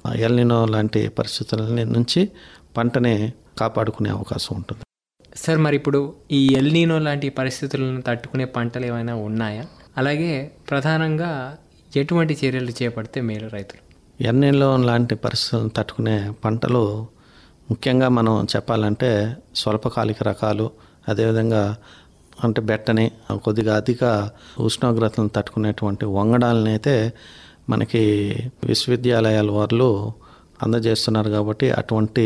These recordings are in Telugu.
ఎల్నినో లాంటి పరిస్థితుల నుంచి పంటని కాపాడుకునే అవకాశం ఉంటుంది సార్ మరి ఇప్పుడు ఈ ఎల్నీనో లాంటి పరిస్థితులను తట్టుకునే పంటలు ఏమైనా ఉన్నాయా అలాగే ప్రధానంగా ఎటువంటి చర్యలు చేపడితే మేలు రైతులు ఎన్నెల్లో లాంటి పరిస్థితులను తట్టుకునే పంటలు ముఖ్యంగా మనం చెప్పాలంటే స్వల్పకాలిక రకాలు అదేవిధంగా అంటే బెట్టని కొద్దిగా అధిక ఉష్ణోగ్రతలను తట్టుకునేటువంటి వంగడాలని అయితే మనకి విశ్వవిద్యాలయాల వాళ్ళు అందజేస్తున్నారు కాబట్టి అటువంటి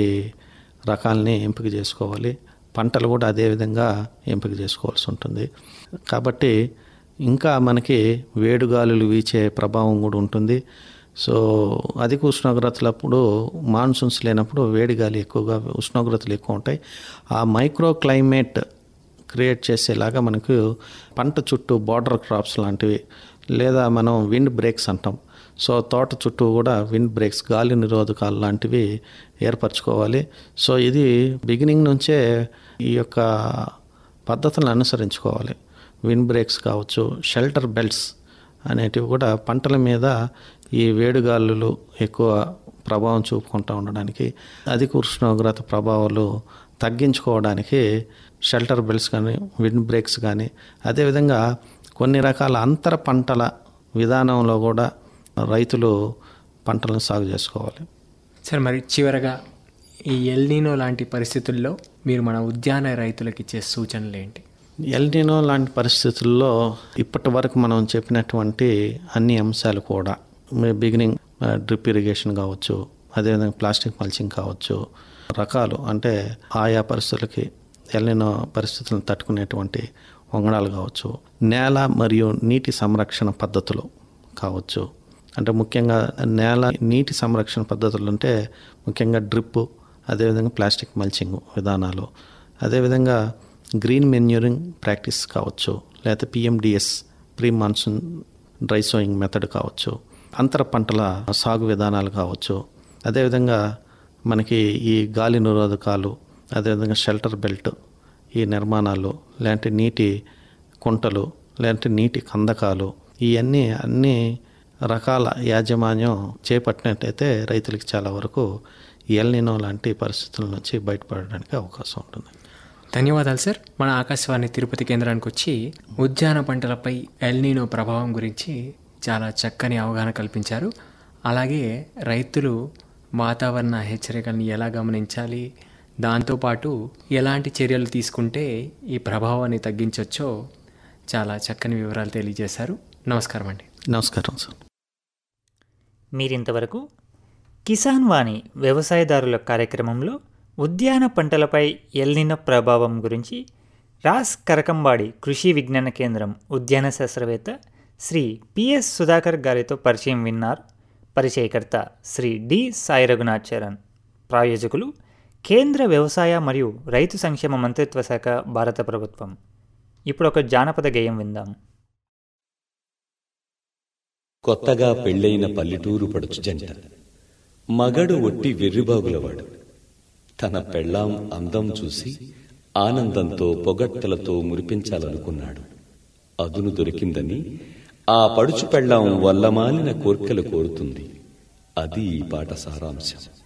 రకాలని ఎంపిక చేసుకోవాలి పంటలు కూడా అదే విధంగా ఎంపిక చేసుకోవాల్సి ఉంటుంది కాబట్టి ఇంకా మనకి వేడుగాలులు వీచే ప్రభావం కూడా ఉంటుంది సో అధిక ఉష్ణోగ్రతలప్పుడు మాన్సూన్స్ లేనప్పుడు వేడి గాలి ఎక్కువగా ఉష్ణోగ్రతలు ఎక్కువ ఉంటాయి ఆ మైక్రో క్లైమేట్ క్రియేట్ చేసేలాగా మనకు పంట చుట్టూ బార్డర్ క్రాప్స్ లాంటివి లేదా మనం విండ్ బ్రేక్స్ అంటాం సో తోట చుట్టూ కూడా విండ్ బ్రేక్స్ గాలి నిరోధకాలు లాంటివి ఏర్పరచుకోవాలి సో ఇది బిగినింగ్ నుంచే ఈ యొక్క పద్ధతులను అనుసరించుకోవాలి విండ్ బ్రేక్స్ కావచ్చు షెల్టర్ బెల్ట్స్ అనేటివి కూడా పంటల మీద ఈ వేడిగాలులు ఎక్కువ ప్రభావం చూపుకుంటూ ఉండడానికి అధిక ఉష్ణోగ్రత ప్రభావాలు తగ్గించుకోవడానికి షెల్టర్ బెల్ట్స్ కానీ విండ్ బ్రేక్స్ కానీ అదేవిధంగా కొన్ని రకాల అంతర పంటల విధానంలో కూడా రైతులు పంటలను సాగు చేసుకోవాలి సార్ మరి చివరగా ఈ ఎల్నీనో లాంటి పరిస్థితుల్లో మీరు మన ఉద్యాన రైతులకు ఇచ్చే సూచనలు ఏంటి ఎల్నినో లాంటి పరిస్థితుల్లో ఇప్పటి వరకు మనం చెప్పినటువంటి అన్ని అంశాలు కూడా బిగినింగ్ డ్రిప్ ఇరిగేషన్ కావచ్చు అదేవిధంగా ప్లాస్టిక్ మల్చింగ్ కావచ్చు రకాలు అంటే ఆయా పరిస్థితులకి ఎల్నినో పరిస్థితులను తట్టుకునేటువంటి వంగడాలు కావచ్చు నేల మరియు నీటి సంరక్షణ పద్ధతులు కావచ్చు అంటే ముఖ్యంగా నేల నీటి సంరక్షణ పద్ధతులు అంటే ముఖ్యంగా డ్రిప్ అదేవిధంగా ప్లాస్టిక్ మల్చింగ్ విధానాలు అదేవిధంగా గ్రీన్ మెన్యూరింగ్ ప్రాక్టీస్ కావచ్చు లేకపోతే PMDS pre monsoon dry sowing method కావచ్చు అంతర పంటల సాగు విధానాలు కావచ్చు అదేవిధంగా మనకి ఈ గాలి నిరోధకాలు అదేవిధంగా షెల్టర్ బెల్ట్ ఈ నిర్మాణాలు లేదంటే నీటి కుంటలు లేదంటే నీటి కందకాలు ఇవన్నీ అన్ని రకాల యాజమాన్యం చేపట్టినట్టయితే రైతులకి చాలా వరకు ఎల్నినో లాంటి పరిస్థితుల నుంచి బయటపడడానికి అవకాశం ఉంటుంది ధన్యవాదాలు సార్ మన ఆకాశవాణి తిరుపతి కేంద్రానికి వచ్చి ఉద్యాన పంటలపై ఎల్నీనో ప్రభావం గురించి చాలా చక్కని అవగాహన కల్పించారు అలాగే రైతులు వాతావరణ హెచ్చరికలను ఎలా గమనించాలి దాంతోపాటు ఎలాంటి చర్యలు తీసుకుంటే ఈ ప్రభావాన్ని తగ్గించవచ్చో చాలా చక్కని వివరాలు తెలియజేశారు నమస్కారం అండి నమస్కారం సార్ మీరింతవరకు కిసాన్ వాణి వ్యవసాయదారుల కార్యక్రమంలో ఉద్యాన పంటలపై ఎల్నిన ప్రభావం గురించి రాస్ కరకంబాడి కృషి విజ్ఞాన కేంద్రం ఉద్యాన శాస్త్రవేత్త శ్రీ పిఎస్ సుధాకర్ గారితో పరిచయం విన్నారు పరిచయకర్త శ్రీ డి సాయి రఘునాథ్ చరణ్ ప్రాయోజకులు కేంద్ర వ్యవసాయ మరియు రైతు సంక్షేమ మంత్రిత్వ శాఖ భారత ప్రభుత్వం ఇప్పుడు ఒక జానపద గేయం విందాం కొత్తగా పెళ్ళైన పల్లెటూరు పడుచు జంట మగడు ఒట్టి వెర్రిబాగులవాడు తన పెళ్ళాం అందం చూసి ఆనందంతో పొగట్టలతో మురిపించాలనుకున్నాడు అదును దొరికిందని ఆ పడుచు పెళ్ళాం వల్లమాలిన కోర్కెలు కోరుతుంది అది ఈ పాట సారాంశం